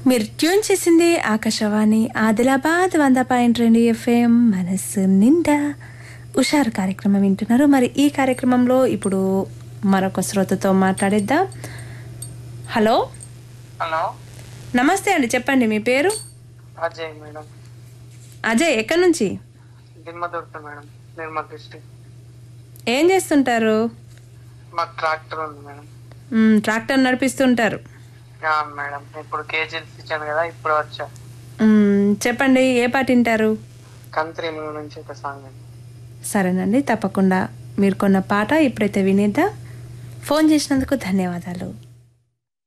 మీరు ట్యూన్ చేసింది ఆకాశవాణి ఆదిలాబాద్ వంద పాయింట్ రెండు ఎఫ్ఎం మనస్సు నిండా ఉషారు కార్యక్రమం వింటున్నారు మరి ఈ కార్యక్రమంలో ఇప్పుడు మరొక శ్రోతతో మాట్లాడిద్దాం హలో హలో నమస్తే అండి చెప్పండి మీ పేరు అజయ్ మేడం అజయ్ ఎక్కడి నుంచి దిమ్మదుర్తి మేడం నిర్మల్ డిస్ట్రిక్ట్ ఏం చేస్తుంటారు మాకు ట్రాక్టర్ ఉంది మేడం మ్, ట్రాక్టర్ నడిపిస్తుంటారు యా మేడం ఇప్పుడు కేజీలు ఇచ్చాను కదా ఇప్పుడు వచ్చా మ్, చెప్పండి ఏ పాట వింటారు కంత్రి నుంచి ఒక సాంగ్ అండి సరేనండి తప్పకుండా మీరు కొన్న పాట ఇప్పుడైతే వినేద్దాం ఫోన్ చేసినందుకు ధన్యవాదాలు